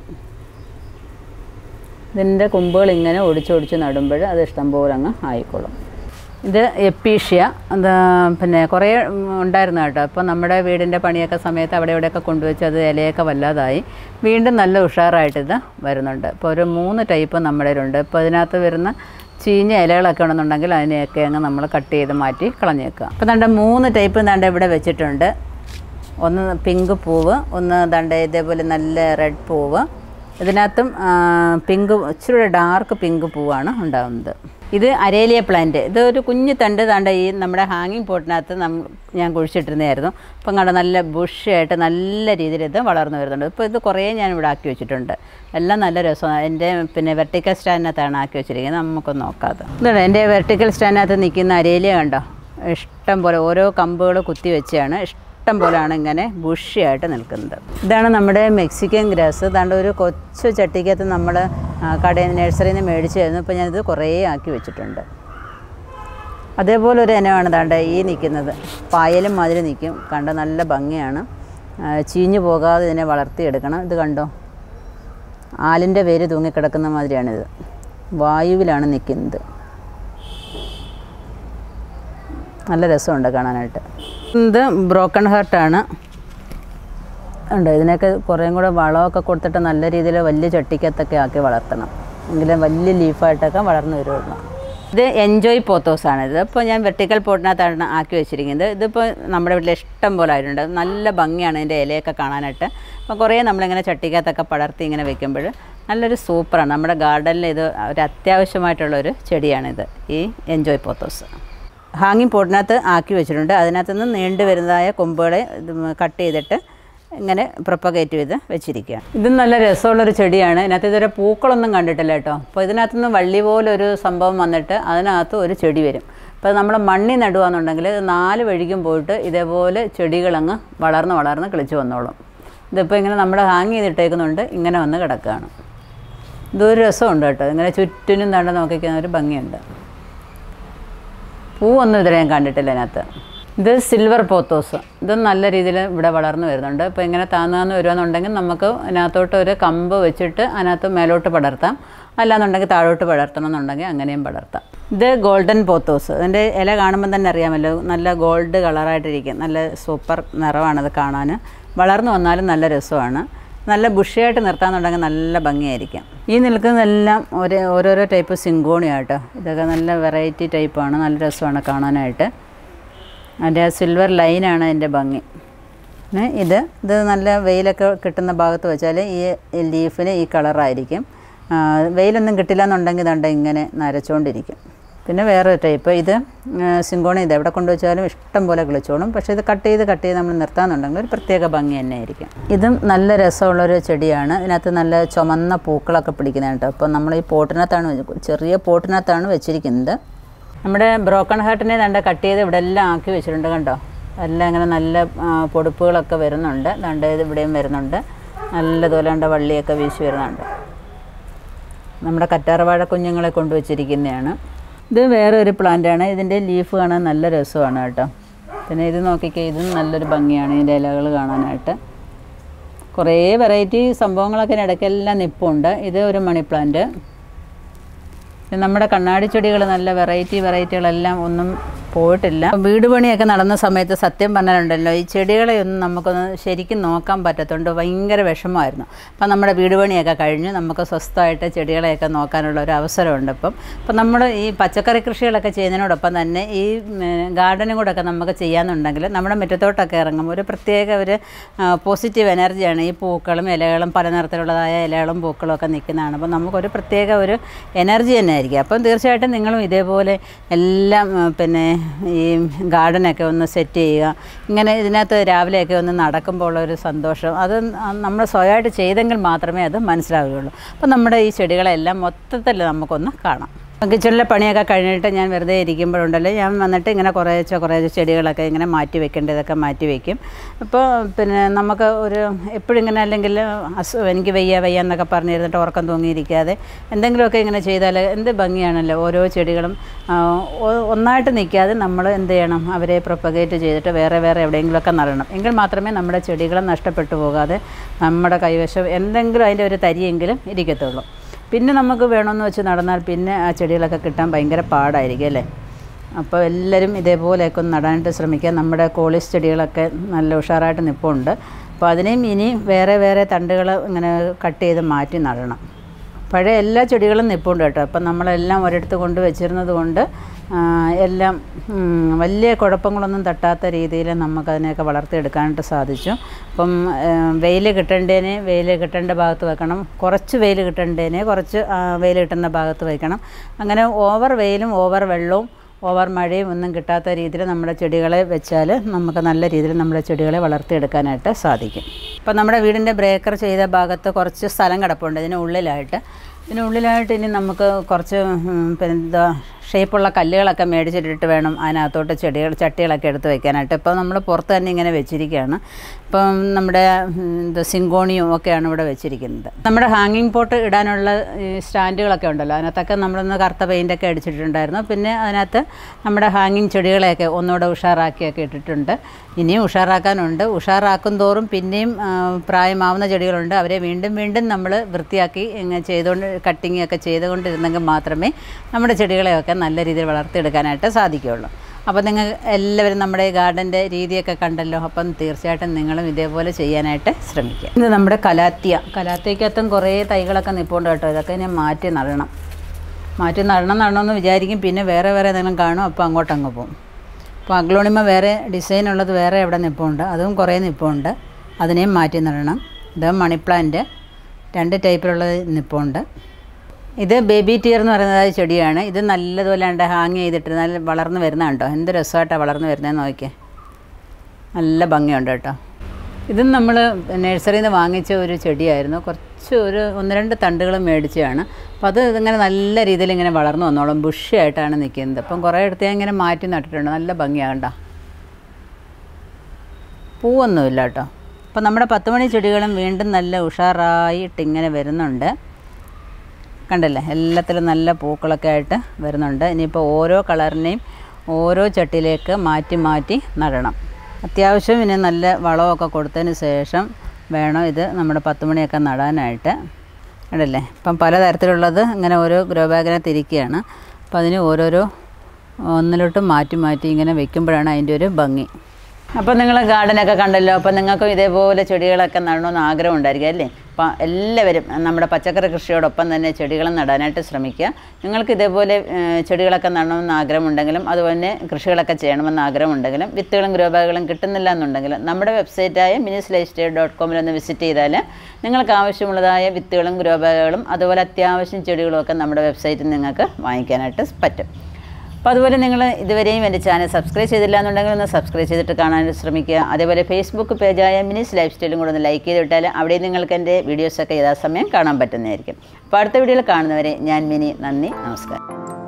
ഇതിൻ്റെ കൊമ്പുകൾ ഇങ്ങനെ ഒടിച്ചൊടിച്ച് നടുമ്പോൾ അത് ഇഷ്ടംപോലെ അങ്ങ് ആയിക്കോളും ഇത് എപ്പീഷ്യ അത് പിന്നെ കുറേ ഉം, ഉണ്ടായിരുന്നു കേട്ടോ അപ്പോൾ നമ്മുടെ വീടിൻ്റെ പണിയൊക്കെ സമയത്ത് അവിടെ ഇവിടെയൊക്കെ കൊണ്ടുവച്ച് അത് ഇലയൊക്കെ വല്ലാതായി വീണ്ടും നല്ല ഉഷാറായിട്ട് ഇത് വരുന്നുണ്ട് ഇപ്പോൾ ഒരു മൂന്ന് ടൈപ്പ് നമ്മുടെ കയ്യിലുണ്ട് ഇപ്പോൾ ഇതിനകത്ത് വരുന്ന ചീഞ്ഞ ഇലകളൊക്കെ ഉണ്ടെന്നുണ്ടെങ്കിൽ അതിനെയൊക്കെ അങ്ങ് നമ്മൾ കട്ട് ചെയ്ത് മാറ്റി കളഞ്ഞേക്കുക അപ്പോൾ ദണ്ട മൂന്ന് ടൈപ്പ് ദണ്ട ഇവിടെ വെച്ചിട്ടുണ്ട് ഒന്ന് പിങ്ക് പൂവ് ഒന്ന് ദണ്ട ഇതേപോലെ നല്ല റെഡ് പൂവ് ഇതിനകത്തും ആ, പിങ്ക് ഇച്ചിരി ഡാർക്ക് പിങ്ക് പൂവാണ് ഉണ്ടാകുന്നത് ഇത് അരേലിയ പ്ലാന്റ് ഇത് ഒരു കുഞ്ഞു തണ്ട് തണ്ട ഈ നമ്മുടെ ഹാങ്ങിങ് പോട്ടിനകത്ത് നമ്മൾ ഞാൻ കുഴിച്ചിട്ടിരുന്നതായിരുന്നു അപ്പം കണ്ട നല്ല ബുഷായിട്ട് നല്ല രീതിയിൽ ഇത് വളർന്നു വരുന്നുണ്ട് ഇപ്പോൾ ഇത് കുറേ ഞാൻ ഇവിടെ ആക്കി വെച്ചിട്ടുണ്ട് എല്ലാം നല്ല രസമാണ് എൻ്റെ പിന്നെ വെർട്ടിക്കൽ സ്റ്റാൻഡിനകത്താണ് ആക്കി വെച്ചിരിക്കുന്നത് നമുക്കൊന്ന് നോക്കാതെ ഇതുണ്ട് എൻ്റെ വെർട്ടിക്കൽ സ്റ്റാൻഡിനകത്ത് നിൽക്കുന്ന അരേലിയ കണ്ടോ ഇഷ്ടം പോലെ ഓരോ കമ്പുകൾ കുത്തി വെച്ചാണ് ഇഷ്ടം പോലെയാണ് ഇങ്ങനെ ബുഷിയായിട്ട് നിൽക്കുന്നത് ഇതാണ് നമ്മുടെ മെക്സിക്കൻ ഗ്രാസ് ഇതാണ്ട് ഒരു കൊച്ചു ചട്ടിക്കകത്ത് നമ്മൾ കടയിൽ നഴ്സറിയിൽ നിന്ന് മേടിച്ചായിരുന്നു ഇപ്പോൾ ഞാനിത് കുറേ ആക്കി വെച്ചിട്ടുണ്ട് അതേപോലെ ഒരു ഇനമാണ് ദാണ്ട ഈ നിൽക്കുന്നത് പായലും മാതിരി നിൽക്കും കണ്ട നല്ല ഭംഗിയാണ് ആ, ചീഞ്ഞു പോകാതെ ഇതിനെ വളർത്തിയെടുക്കണം ഇത് കണ്ടോ ആലിൻ്റെ വേര് തൂങ്ങിക്കിടക്കുന്ന മാതിരിയാണിത് വായുവിലാണ് നിൽക്കുന്നത് നല്ല രസമുണ്ട് കാണാനായിട്ട് ഇത് ബ്രോക്കൺ ഹാർട്ടാണ് ഉണ്ട് ഇതിനൊക്കെ കുറേയും കൂടെ വളമൊക്കെ കൊടുത്തിട്ട് നല്ല രീതിയിൽ വലിയ ചട്ടിക്കകത്തൊക്കെ ആക്കി വളർത്തണം എങ്കിലേ വലിയ ലീഫായിട്ടൊക്കെ വളർന്നു വരുള്ളൂ ഇത് എൻജോയ് പോത്തോസാണ് ഇത് ഇപ്പോൾ ഞാൻ വെർട്ടിക്കൽ പോട്ടിനകത്താണ് ആക്കി വെച്ചിരിക്കുന്നത് ഇതിപ്പോൾ നമ്മുടെ വീട്ടിൽ ഇഷ്ടം പോലെ ആയിട്ടുണ്ട് നല്ല ഭംഗിയാണ് ഇതിൻ്റെ ഇലയൊക്കെ കാണാനായിട്ട് അപ്പോൾ കുറേ നമ്മളിങ്ങനെ ചട്ടിക്കകത്തൊക്കെ പടർത്തി ഇങ്ങനെ വെക്കുമ്പോൾ നല്ലൊരു സൂപ്പറാണ് നമ്മുടെ ഗാർഡനിൽ ഇത് ഒരു അത്യാവശ്യമായിട്ടുള്ളൊരു ചെടിയാണിത് ഈ എൻജോയ് പോത്തോസ് ഹാങ്ങിങ് പോട്ടിനകത്ത് ആക്കി വെച്ചിട്ടുണ്ട് അതിനകത്ത് നിന്ന് നീണ്ടു വരുന്നതായ കൊമ്പുകളെ ഇത് കട്ട് ചെയ്തിട്ട് ഇങ്ങനെ പ്രൊപ്പഗേറ്റ് ചെയ്ത് വെച്ചിരിക്കുകയാണ് ഇതും നല്ല രസമുള്ളൊരു ചെടിയാണ് ഇതിനകത്ത് ഇതുവരെ പൂക്കളൊന്നും കണ്ടിട്ടില്ല കേട്ടോ അപ്പോൾ ഇതിനകത്ത് നിന്ന് വള്ളി പോലെ ഒരു സംഭവം വന്നിട്ട് അതിനകത്ത് ഒരു ചെടി വരും അപ്പോൾ നമ്മൾ മണ്ണി നടുകയെന്നുണ്ടെങ്കിൽ ഇത് നാല് വഴിക്കും പോയിട്ട് ഇതേപോലെ ചെടികളങ്ങ് വളർന്ന് വളർന്ന് കിളിച്ച് വന്നോളും ഇതിപ്പോൾ ഇങ്ങനെ നമ്മൾ ഹാങ് ചെയ്തിട്ടേക്കുന്നുണ്ട് ഇങ്ങനെ വന്ന് കിടക്കുകയാണ് ഇതൊരു രസമുണ്ട് കേട്ടോ ഇങ്ങനെ ചുറ്റിനും തണ്ട നോക്കിക്കുന്ന ഒരു ഭംഗിയുണ്ട് പൂവൊന്നും ഇതുവരെ ഞാൻ കണ്ടിട്ടില്ല അതിനകത്ത് ഇത് സിൽവർ പോത്തോസ് ഇത് നല്ല രീതിയിൽ ഇവിടെ വളർന്നു വരുന്നുണ്ട് ഇപ്പോൾ ഇങ്ങനെ താന്നാന്ന് വരുവാന്നുണ്ടെങ്കിൽ നമുക്ക് അതിനകത്തോട്ട് ഒരു കമ്പ് വെച്ചിട്ട് അതിനകത്ത് മേലോട്ട് പടർത്താം അല്ലാന്നുണ്ടെങ്കിൽ താഴോട്ട് പടർത്തണം എന്നുണ്ടെങ്കിൽ അങ്ങനെയും പടർത്താം ഇത് ഗോൾഡൻ പോത്തോസ് അതിൻ്റെ ഇല കാണുമ്പോൾ തന്നെ അറിയാമല്ലോ നല്ല ഗോൾഡ് കളറായിട്ടിരിക്കും നല്ല സൂപ്പർ നിറമാണത് കാണാൻ വളർന്നു വന്നാലും നല്ല രസമാണ് നല്ല ബുഷിയായിട്ട് നിർത്താന്നുണ്ടെങ്കിൽ നല്ല ഭംഗിയായിരിക്കും ഈ നിൽക്കുന്നതെല്ലാം ഒരേ ഓരോരോ ടൈപ്പ് സിങ്കോണിയാട്ടോ ഇതൊക്കെ നല്ല വെറൈറ്റി ടൈപ്പാണ് നല്ല രസമാണ് കാണാനായിട്ട് അതിൻ്റെ ആ സിൽവർ ലൈനാണ് അതിൻ്റെ ഭംഗി പിന്നെ ഇത് ഇത് നല്ല വെയിലൊക്കെ കിട്ടുന്ന ഭാഗത്ത് വെച്ചാൽ ഈ ലീഫിന് ഈ കളറായിരിക്കും ആ, വെയിലൊന്നും കിട്ടില്ല എന്നുണ്ടെങ്കിൽ ഇതുണ്ട് ഇങ്ങനെ നരച്ചുകൊണ്ടിരിക്കും പിന്നെ വേറെ ടൈപ്പ് ഇത് സിങ്കോണി ഇത് എവിടെ കൊണ്ടുവച്ചാലും ഇഷ്ടം പോലെ കിളിച്ചോളും പക്ഷേ ഇത് കട്ട് ചെയ്ത് കട്ട് ചെയ്ത് നമ്മൾ നിർത്താന്നുണ്ടെങ്കിൽ ഒരു പ്രത്യേക ഭംഗി തന്നെ ആയിരിക്കും ഇതും നല്ല രസമുള്ളൊരു ചെടിയാണ് ഇതിനകത്ത് നല്ല ചുമന്ന പൂക്കളൊക്കെ പിടിക്കുന്നത് കേട്ടോ അപ്പോൾ നമ്മൾ ഈ പോട്ടിനകത്താണ് വെച്ച്- ചെറിയ പോട്ടിനകത്താണ് വെച്ചിരിക്കുന്നത് നമ്മുടെ ബ്രോക്കൺ ഹാർട്ടിനെ ദണ്ട കട്ട് ചെയ്ത് ഇവിടെ എല്ലാം ആക്കി വെച്ചിട്ടുണ്ട് കണ്ടോ എല്ലാം ഇങ്ങനെ നല്ല ആ, പൊടിപ്പുകളൊക്കെ വരുന്നുണ്ട് ദണ്ട ഇത് ഇവിടെയും വരുന്നുണ്ട് നല്ലതുപോലെ കണ്ട വള്ളിയൊക്കെ വീശി വരുന്നുണ്ട് നമ്മുടെ കറ്റാർവാഴ കുഞ്ഞുങ്ങളെ കൊണ്ടുവച്ചിരിക്കുന്നതാണ് ഇത് വേറെ ഒരു പ്ലാന്റാണ് ഇതിൻ്റെ ലീഫ് കാണാൻ നല്ല രസമാണ് കേട്ടോ പിന്നെ ഇത് നോക്കിക്കേ ഇതും നല്ലൊരു ഭംഗിയാണ് ഇതിൻ്റെ ഇലകൾ കാണാനായിട്ട് കുറേ വെറൈറ്റി സംഭവങ്ങളൊക്കെ ഇടയ്ക്കെല്ലാം നിപ്പുണ്ട് ഇത് ഒരു മണി പ്ലാന്റ് പിന്നെ നമ്മുടെ കണ്ണാടി ചെടികൾ നല്ല വെറൈറ്റി വെറൈറ്റികളെല്ലാം ഒന്നും പോയിട്ടില്ല വീട് പണിയൊക്കെ നടന്ന സമയത്ത് സത്യം പറഞ്ഞാലുണ്ടല്ലോ ഈ ചെടികളെ ഒന്നും നമുക്കൊന്ന് ശരിക്കും നോക്കാൻ പറ്റത്തുണ്ട് ഭയങ്കര വിഷമമായിരുന്നു അപ്പം നമ്മുടെ വീട് പണിയൊക്കെ കഴിഞ്ഞ് നമുക്ക് സ്വസ്ഥമായിട്ട് ചെടികളെയൊക്കെ നോക്കാനുള്ള ഒരു അവസരമുണ്ട് ഇപ്പം അപ്പം നമ്മൾ ഈ പച്ചക്കറി കൃഷികളൊക്കെ ചെയ്യുന്നതിനോടൊപ്പം തന്നെ ഈ ഗാർഡനും കൂടെ ഒക്കെ നമുക്ക് ചെയ്യാന്നുണ്ടെങ്കിൽ നമ്മുടെ മുറ്റത്തോട്ടൊക്കെ ഇറങ്ങുമ്പോൾ ഒരു പ്രത്യേക ഒരു പോസിറ്റീവ് എനർജിയാണ് ഈ പൂക്കളും ഇലകളും പല നിറത്തിലുള്ളതായ ഇലകളും പൂക്കളും ഒക്കെ നിൽക്കുന്നതാണ് അപ്പോൾ നമുക്കൊരു പ്രത്യേക ഒരു എനർജി തന്നെ ആയിരിക്കും അപ്പം തീർച്ചയായിട്ടും നിങ്ങളും ഇതേപോലെ എല്ലാം ആ, പിന്നെ ഈ ഗാർഡനൊക്കെ ഒന്ന് സെറ്റ് ചെയ്യുക ഇങ്ങനെ ഇതിനകത്ത് രാവിലെയൊക്കെ ഒന്ന് നടക്കുമ്പോൾ ഉള്ള ഒരു സന്തോഷം അത് നമ്മൾ സ്വയമായിട്ട് ചെയ്തെങ്കിൽ മാത്രമേ അത് മനസ്സിലാവുകയുള്ളൂ അപ്പം നമ്മുടെ ഈ ചെടികളെല്ലാം മൊത്തത്തിൽ നമുക്കൊന്ന് കാണാം കിച്ചണിലെ പണിയൊക്കെ കഴിഞ്ഞിട്ട് ഞാൻ വെറുതെ ഇരിക്കുമ്പോഴുണ്ടല്ലോ ഞാൻ വന്നിട്ട് ഇങ്ങനെ കുറേശ്ശെ കുറേശ്ശെ ചെടികളൊക്കെ ഇങ്ങനെ മാറ്റി വെക്കേണ്ടതൊക്കെ മാറ്റി വെക്കും അപ്പോൾ പിന്നെ നമുക്ക് ഒരു എപ്പോഴും ഇങ്ങനെ അല്ലെങ്കിൽ അസു എനിക്ക് വയ്യ വയ്യ എന്നൊക്കെ പറഞ്ഞിരുന്നിട്ട് ഉറക്കം തൂങ്ങിയിരിക്കാതെ എന്തെങ്കിലുമൊക്കെ ഇങ്ങനെ ചെയ്താൽ എന്ത് ഭംഗിയാണല്ലോ ഓരോ ചെടികളും ആ, ഒ- ഒന്നായിട്ട് നിൽക്കാതെ നമ്മൾ എന്ത് ചെയ്യണം അവരെ പ്രൊപ്പഗേറ്റ് ചെയ്തിട്ട് വേറെ വേറെ എവിടെയെങ്കിലുമൊക്കെ നടണം എങ്കിൽ മാത്രമേ നമ്മുടെ ചെടികൾ നഷ്ടപ്പെട്ടു പോകാതെ നമ്മുടെ കൈവശം എന്തെങ്കിലും അതിൻ്റെ ഒരു തരിയെങ്കിലും ഇരിക്കത്തുള്ളൂ പിന്നെ നമുക്ക് വേണമെന്ന് വെച്ച് നടന്നാൽ പിന്നെ ആ ചെടികളൊക്കെ കിട്ടാൻ ഭയങ്കര പാടായിരിക്കും അല്ലേ അപ്പോൾ എല്ലാവരും ഇതേപോലെയൊക്കെ ഒന്ന് നടാനായിട്ട് ശ്രമിക്കുക നമ്മുടെ കോളിസ് ചെടികളൊക്കെ നല്ല ഉഷാറായിട്ട് നിൽപ്പുണ്ട് അപ്പോൾ അതിനെയും ഇനി വേറെ വേറെ തണ്ടുകൾ ഇങ്ങനെ കട്ട് ചെയ്ത് മാറ്റി നടണം പഴയ എല്ലാ ചെടികളും നിൽപ്പുണ്ട് കേട്ടോ അപ്പം നമ്മളെല്ലാം ഒരിടത്ത് കൊണ്ട് വെച്ചിരുന്നത് കൊണ്ട് ആ, എല്ലാം ഉം, വലിയ കുഴപ്പങ്ങളൊന്നും തട്ടാത്ത രീതിയിൽ നമുക്കതിനെയൊക്കെ വളർത്തിയെടുക്കാനായിട്ട് സാധിച്ചു അപ്പം വെയിൽ കിട്ടേണ്ടതിന് വെയിൽ കിട്ടേണ്ട ഭാഗത്ത് വെക്കണം കുറച്ച് വെയിൽ കിട്ടേണ്ടതിന് കുറച്ച് വെയിൽ കിട്ടുന്ന ഭാഗത്ത് വയ്ക്കണം അങ്ങനെ ഓവർ വെയിലും ഓവർ വെള്ളവും ഓവർ മഴയും ഒന്നും കിട്ടാത്ത രീതിയിൽ നമ്മുടെ ചെടികളെ വെച്ചാൽ നമുക്ക് നല്ല രീതിയിൽ നമ്മുടെ ചെടികളെ വളർത്തിയെടുക്കാനായിട്ട് സാധിക്കും അപ്പോൾ നമ്മുടെ വീടിൻ്റെ ബ്രേക്കർ ചെയ്ത ഭാഗത്ത് കുറച്ച് സ്ഥലം കിടപ്പുണ്ട് ഇതിന് ഉള്ളിലായിട്ട് ഇതിനുള്ളിലായിട്ട് ഇനി നമുക്ക് കുറച്ച് ഉം, പിന്നെ എന്താ ഷേപ്പുള്ള കല്ലുകളൊക്കെ മേടിച്ചിട്ടിട്ട് വേണം അതിനകത്തോട്ട് ചെടികൾ ചട്ടികളൊക്കെ എടുത്ത് വെക്കാനായിട്ട് ഇപ്പോൾ നമ്മൾ പുറത്ത് തന്നെ ഇങ്ങനെ വെച്ചിരിക്കുകയാണ് ഇപ്പം നമ്മുടെ ഉം, എന്താ സിങ്കോണിയും ഒക്കെയാണ് ഇവിടെ വെച്ചിരിക്കുന്നത് നമ്മുടെ ഹാങ്ങിങ് പോട്ട് ഇടാനുള്ള ഈ സ്റ്റാൻഡുകളൊക്കെ ഉണ്ടല്ലോ അതിനകത്തൊക്കെ നമ്മളൊന്ന് കറുത്ത പെയിൻ്റൊക്കെ അടിച്ചിട്ടുണ്ടായിരുന്നു പിന്നെ അതിനകത്ത് നമ്മുടെ ഹാങ്ങിങ് ചെടികളെയൊക്കെ ഒന്നുകൂടെ ഉഷാറാക്കിയൊക്കെ ഇട്ടിട്ടുണ്ട് ഇനിയും ഉഷാറാക്കാനുണ്ട് ഉഷാറാക്കും തോറും പിന്നെയും ആ, പ്രായമാവുന്ന ചെടികളുണ്ട് അവരെ വീണ്ടും വീണ്ടും നമ്മൾ വൃത്തിയാക്കി ഇങ്ങനെ ചെയ്തുകൊണ്ട് കട്ടിങ് ഒക്കെ ചെയ്തുകൊണ്ടിരുന്നെങ്കിൽ മാത്രമേ നമ്മുടെ ചെടികളെയൊക്കെ നല്ല രീതിയിൽ വളർത്തിയെടുക്കാനായിട്ട് സാധിക്കുകയുള്ളൂ അപ്പോൾ നിങ്ങൾ എല്ലാവരും നമ്മുടെ ഈ ഗാർഡൻ്റെ രീതിയൊക്കെ കണ്ടല്ലോ അപ്പം തീർച്ചയായിട്ടും നിങ്ങളും ഇതേപോലെ ചെയ്യാനായിട്ട് ശ്രമിക്കുക ഇത് നമ്മുടെ കലാത്തിയ കലാത്തിയക്കകത്തും കുറേ തൈകളൊക്കെ നിൽപ്പുണ്ട് കേട്ടോ ഇതൊക്കെ ഞാൻ മാറ്റി നടണം മാറ്റി നടണം നടണമെന്ന് വിചാരിക്കും പിന്നെ വേറെ വേറെ എന്തെങ്കിലും കാണും അപ്പോൾ അങ്ങോട്ട് അങ്ങ് പോകും അപ്പോൾ അഗ്ലോണിമ വേറെ ഡിസൈൻ ഉള്ളത് വേറെ എവിടെ നിൽപ്പുണ്ട് അതും കുറേ നിൽപ്പുണ്ട് അതിനെയും മാറ്റി നടണം ഇത് മണി പ്ലാന്റ് രണ്ട് ടൈപ്പിലുള്ളത് നിൽപ്പുണ്ട് ഇത് ബേബി ടീർ എന്ന് പറയുന്നത് ചെടിയാണ് ഇത് നല്ലതുപോലെ ഉണ്ട് ഹാങ് ചെയ്തിട്ട് നല്ല വളർന്ന് വരുന്ന കണ്ടോ എന്ത് രസമായിട്ടാണ് വളർന്ന് വരുന്നതെന്ന് നോക്കിയേ നല്ല ഭംഗിയുണ്ട് കേട്ടോ ഇതും നമ്മൾ നഴ്സറിയിൽ നിന്ന് വാങ്ങിച്ച ഒരു ചെടിയായിരുന്നു കുറച്ച് ഒരു ഒന്ന് രണ്ട് തണ്ടുകൾ മേടിച്ചതാണ് അപ്പോൾ അത് ഇങ്ങനെ നല്ല രീതിയിൽ ഇങ്ങനെ വളർന്നു വന്നോളും ബുഷിയായിട്ടാണ് നിൽക്കുന്നത് അപ്പം കുറേ അടുത്ത് ഞാൻ ഇങ്ങനെ മാറ്റി നട്ടിട്ടുണ്ട് നല്ല ഭംഗിയാകണ്ട പൂവൊന്നുമില്ല കേട്ടോ അപ്പം നമ്മുടെ പത്ത് മണി ചെടികളും വീണ്ടും നല്ല ഉഷാറായിട്ട് ഇങ്ങനെ വരുന്നുണ്ട് കണ്ടല്ലേ എല്ലാത്തിലും നല്ല പൂക്കളൊക്കെ ആയിട്ട് വരുന്നുണ്ട് ഇനിയിപ്പോൾ ഓരോ കളറിനെയും ഓരോ ചട്ടിയിലേക്ക് മാറ്റി മാറ്റി നടണം അത്യാവശ്യം ഇനി നല്ല വളമൊക്കെ കൊടുത്തതിന് ശേഷം വേണം ഇത് നമ്മുടെ പത്ത് മണിയൊക്കെ നടാനായിട്ട് കണ്ടല്ലേ ഇപ്പം പലതരത്തിലുള്ളത് ഇങ്ങനെ ഓരോ ഗ്രോ ബാഗിനെ തിരിക്കുകയാണ് അപ്പം അതിന് ഓരോരോ ഒന്നിലോട്ട് മാറ്റി മാറ്റി ഇങ്ങനെ വെക്കുമ്പോഴാണ് അതിൻ്റെ ഒരു ഭംഗി അപ്പോൾ നിങ്ങൾ ഗാർഡനൊക്കെ കണ്ടല്ലോ അപ്പോൾ നിങ്ങൾക്കും ഇതേപോലെ ചെടികളൊക്കെ നടണമെന്ന് ആഗ്രഹം ഉണ്ടായിരിക്കും അല്ലേ അപ്പോൾ എല്ലാവരും നമ്മുടെ പച്ചക്കറി കൃഷിയോടൊപ്പം തന്നെ ചെടികളും നടാനായിട്ട് ശ്രമിക്കുക നിങ്ങൾക്ക് ഇതേപോലെ ഏഹ്, ചെടികളൊക്കെ നടണമെന്ന് ആഗ്രഹമുണ്ടെങ്കിലും അതുപോലെ കൃഷികളൊക്കെ ചെയ്യണമെന്ന് ആഗ്രഹമുണ്ടെങ്കിലും വിത്തുകളും ഗ്രോബാഗുകളും കിട്ടുന്നില്ല എന്നുണ്ടെങ്കിലും നമ്മുടെ വെബ്സൈറ്റായ മിനിസ് ലൈഫ് സ്റ്റൈൽ ഡോട്ട് കോമിൽ ഒന്ന് വിസിറ്റ് ചെയ്താൽ നിങ്ങൾക്ക് ആവശ്യമുള്ളതായ വിത്തുകളും ഗ്രോബാഗുകളും അതുപോലെ അത്യാവശ്യം ചെടികളും ഒക്കെ നമ്മുടെ വെബ്സൈറ്റിൽ നിങ്ങൾക്ക് വാങ്ങിക്കാനായിട്ട് പറ്റും അപ്പോൾ അതുപോലെ നിങ്ങൾ ഇതുവരെയും എൻ്റെ ചാനൽ സബ്സ്ക്രൈബ് ചെയ്തില്ല എന്നുണ്ടെങ്കിൽ ഒന്ന് സബ്സ്ക്രൈബ് ചെയ്തിട്ട് കാണാൻ ശ്രമിക്കുക അതേപോലെ ഫേസ്ബുക്ക് പേജായ മിനിസ് ലൈഫ് സ്റ്റൈലും കൂടെ ഒന്ന് ലൈക്ക് ചെയ്തിട്ടാൽ അവിടെ നിങ്ങൾക്ക് എൻ്റെ വീഡിയോസൊക്കെ യഥാസമയം കാണാൻ പറ്റുന്നതായിരിക്കും അപ്പോൾ അടുത്ത വീഡിയോയിൽ കാണുന്നവരെ ഞാൻ മിനി നന്ദി നമസ്കാരം